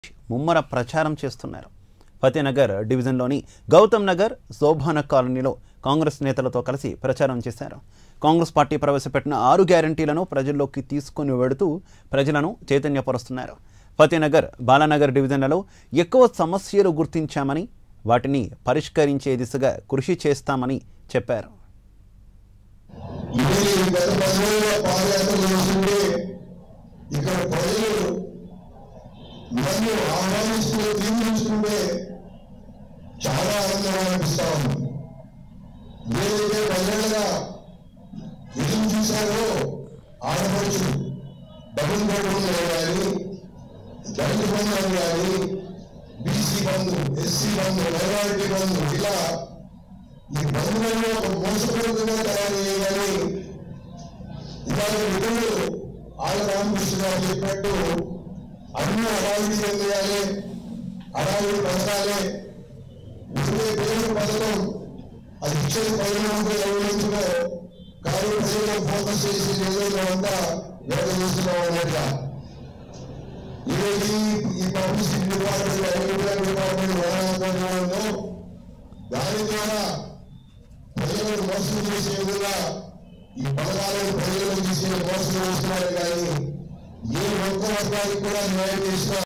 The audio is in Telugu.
ముమ్మర ప్రచారం చేస్తున్నారు ఫతేనగర్ డివిజన్లోని గౌతమ్ నగర్ శోభాన కాలనీలో కాంగ్రెస్ నేతలతో కలిసి ప్రచారం చేశారు కాంగ్రెస్ పార్టీ ప్రవేశపెట్టిన ఆరు గ్యారంటీలను ప్రజల్లోకి తీసుకుని వెడుతూ ప్రజలను చైతన్యపరుస్తున్నారు ఫతేనగర్ బాలానగర్ డివిజన్లలో ఎక్కువ సమస్యలు గుర్తించామని వాటిని పరిష్కరించే దిశగా కృషి చేస్తామని చెప్పారు ఇది గత పదివేల పాదయాత్ర చేస్తుంటే ఇక్కడ ప్రజలు నన్ను ఆహ్వానిస్తూ తీర్చుకుంటే చాలా ఆనందంగా అనిపిస్తా ఉంది ఏదైతే పదేళ్ళగా ఎదురు చూశారో ఆడపడుచు డబుల్ బెడ్రూమ్ కానీ దళిత బంధువులు కానీ బీసీ బంధు ఎస్సీ బంధు మైనారిటీ బంధు ఇలా ఈ బంధువులను ఒక మోసపూరితంగా తయారు చేయాలని ఇవాళ మిత్రులు ఆళ్ళ రామకృష్ణ గారు చెప్పినట్టు అన్ని అడావిడి చెందేయాలి అడావిడి పథకాలే ఇదే పేరు పథకం అది ఇచ్చేది పైన గౌరవించుకో కానీ ప్రజలు ఫోకస్ చేసి ఏదో అంతా వేద చేస్తున్నాం అన్నట్టుగా ఈరోజు ఈ- ఈ పబ్లిసిటీ డిపార్ట్మెంట్ అగ్రికల్చర్ డిపార్ట్మెంట్ వదలంలో దాని ద్వారా ప్రజలను మోసం చేసే విధంగా ఈ పథకాలను ప్రజలకు తీసే మోసం చేస్తున్నారు కానీ ఏ ఒక్క వర్గానికి కూడా న్యాయం చేసినా